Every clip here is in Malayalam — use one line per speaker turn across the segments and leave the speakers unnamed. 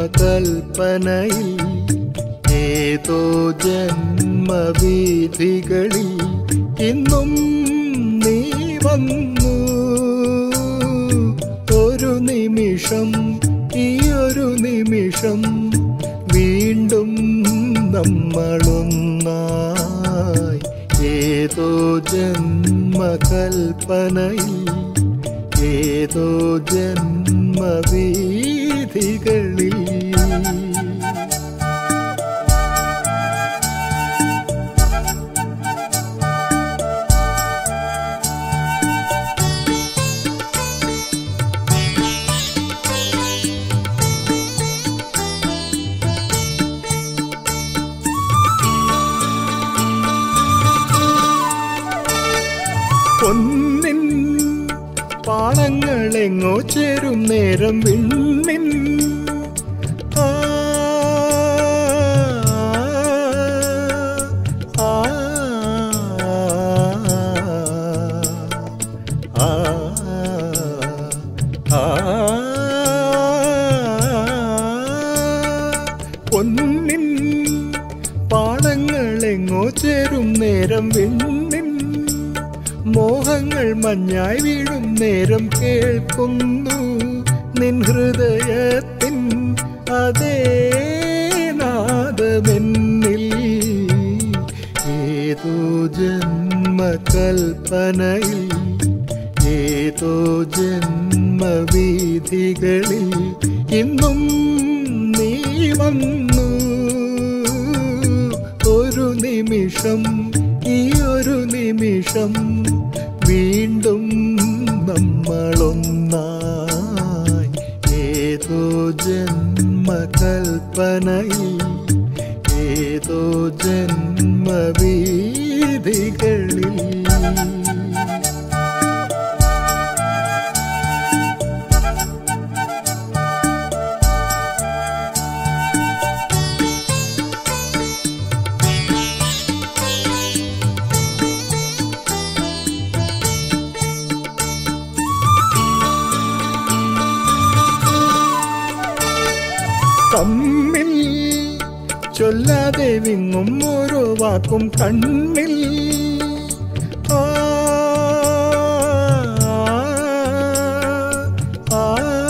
ജന്മകൽപ്പനയിൽ ഏതോ ജന്മവീഥികളിൽ ഇന്നും നീ വന്നു ഒരു നിമിഷം ഈ ഒരു നിമിഷം വീണ്ടും നമ്മളൊന്നായി ഏതോ ജന്മകൽപ്പനയിൽ ഏതോ ജന്മവീഥികളിൽ പൊന്നിൻ പാളങ്ങളെങ്ങോ ചേരും നേരം വിണ്ണിൻ ആ, ആ, ആ, ആ, പൊന്നിൻ പാളങ്ങളെങ്ങോ ചേരും നേരം വിണ്ണിൻ മോഹങ്ങൾ മഞ്ഞായി വീഴും നേരം കേൾക്കുന്നു നിൻ ഹൃദയത്തിൻ അതേ നാദമെന്നിൽ ഏതോ ജന്മകൽപ്പനയിൽ ഏതോ ജന്മവീഥികളിൽ ഇന്നും നീ വന്നു ഒരു നിമിഷം ഈ ഒരു നിമിഷം വീണ്ടും നമ്മളൊന്നായി ഏതോ ജന്മകൽപ്പനയിൽ ഏതോ ജന്മവീഥികളിൽ തമ്മിൽ ചൊല്ലാതെ വിങ്ങും ഓരോ വാക്കും കണ്ണിൽ ആ, ആ,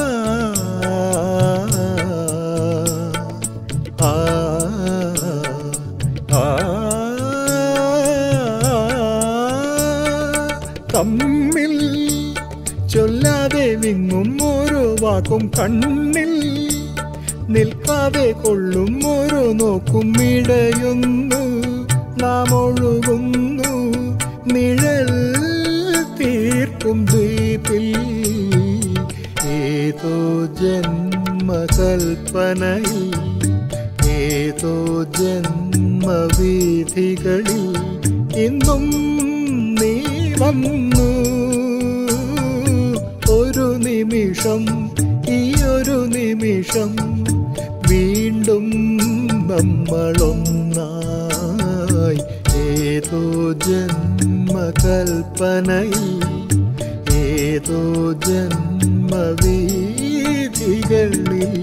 ആ, ആ, തമ്മിൽ ചൊല്ലാതെ വിങ്ങും ഓരോ വാക്കും കണ്ണിൽ നിൽക്കാതെ കൊള്ളും ഓരോ നോക്കും ഇടയുന്നു നാം ഒഴുകുന്നു നിഴൽ തീർക്കും ദ്വീപിൽ ഏതോ ജന്മകൽപ്പനയിൽ ഏതോ ജന്മവീഥികളിൽ ഇന്നും നീ വന്നു ഒരു നിമിഷം ഈ ഒരു നിമിഷം വീണ്ടും നമ്മളൊന്നായി ഏതോ ജന്മകൽപ്പനയിൽ ഏതോ ജന്മവീഥികളിൽ